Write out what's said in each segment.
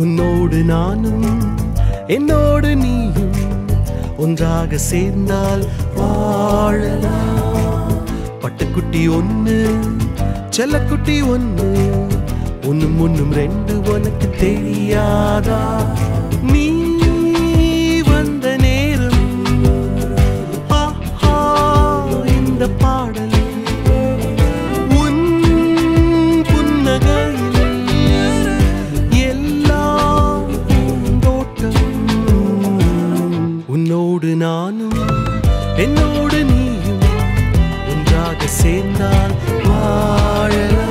உன்னோடு நானும் என்னோடு நீயும் ஒன்றாக சேர்ந்தால் வாழலாம் பட்டுக்குட்டி ஒண்ணு செல்லக்குட்டி ஒண்ணு ஒண்ணும் ஒண்ணும் ரெண்டு உனக்கு தெரியாதா நீ வந்த நேரம் ஆஹா இந்த பாடல் உன் புன்னகையில் எல்லாம் பூந்தோட்டம் உன்னோடு நானும் என்னோடு நீயும் ஒன்றாக சேர்ந்தால் வாழலாம்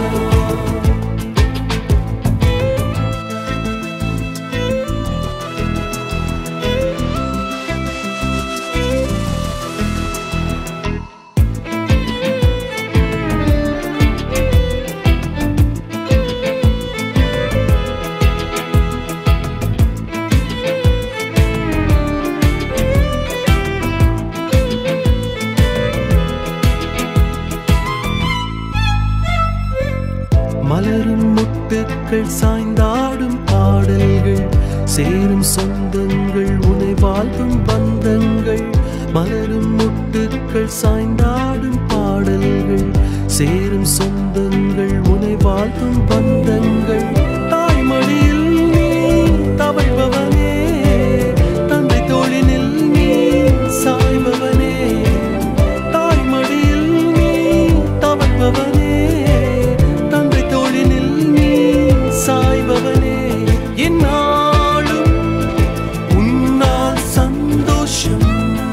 மலரும் முட்டுக்கள் சாய்ந்தாடும் பாடல்கள் சேரும் சொந்தங்கள் உனை வாழ்த்தும் பந்தங்கள் மலரும் முட்டுக்கள் சாய்ந்தாடும் பாடல்கள் சேரும் சொந்தங்கள் உனை வாழ்த்தும் பந்தங்கள் தாய்மடியில் நீ தவழ்பவனே தந்தை தோழினில் நீ சாய்பவனே தாய்மடியில் நீ தவழ்பவனே தந்தை தோழினில் நீ சாய்பவனே என்னாலும் உன்னால் சந்தோஷம்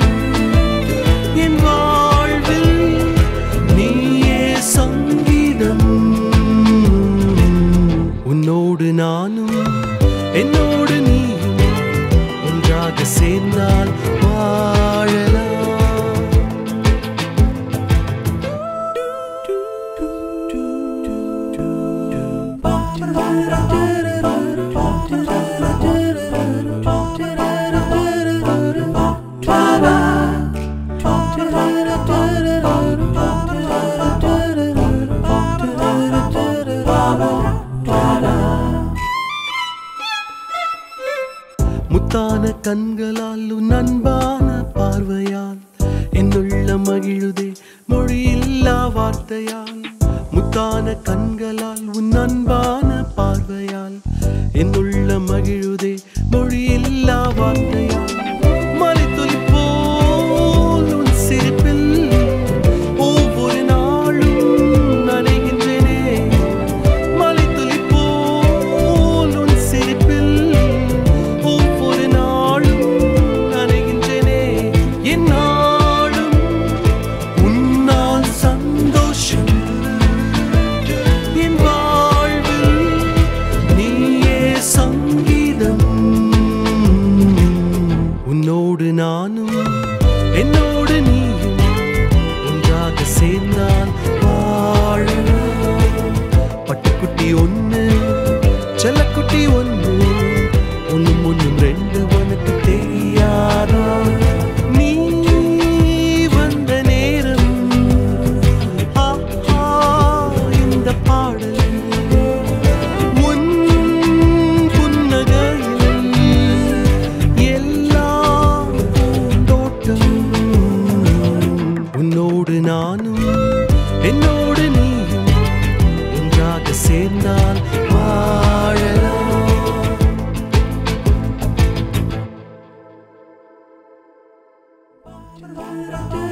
என் வாழ்வில் நீயே சங்கீதம் உன்னோடு நானும் என்னோடு நீயும் ஒன்றாக சேர்ந்தால் வாழலாம் முத்தான கண்களால் உன் அன்பான பார்வையால் என்னுள்ள மகிழுதே மொழியில்லா வார்த்தையால் முத்தான கண்களால் உன் அன்பான பார்வையால் என்னுள்ள மகிழுதே மொழியில்லா வார்த்தையால் மலைத்துளி போல் உன் சிரிப்பில் ஒவ்வொரு நாளும் நனைகின்றேனே மலைத்துளி போல் உன் சிரிப்பில் ஒவ்வொரு நாளும் நனைகின்றேனே என்னாலும் உன்னால் சந்தோஷம் என் வாழ்வில் நீயே சங்கீதம் உன்னோடு நானும் என்னோடு நீயும் ஒன்றாக சேர்ந்தால் வாழலாம் பட்டுக்குட்டி ஒண்ணு செல்லக்குட்டி ஒண்ணு ஒண்ணும் ஒண்ணும் ரெண்டு உனக்கு தெரியாதா நீ வந்த நேரம் ஆஹா இந்த பாடல் உன் புன்னகையில் எல்லாம் பூந்தோட்டம் உன்னோடு நானும் என்னோடு நீயும் ஒன்றாக சேர்ந்தால் வாழலாம் Da da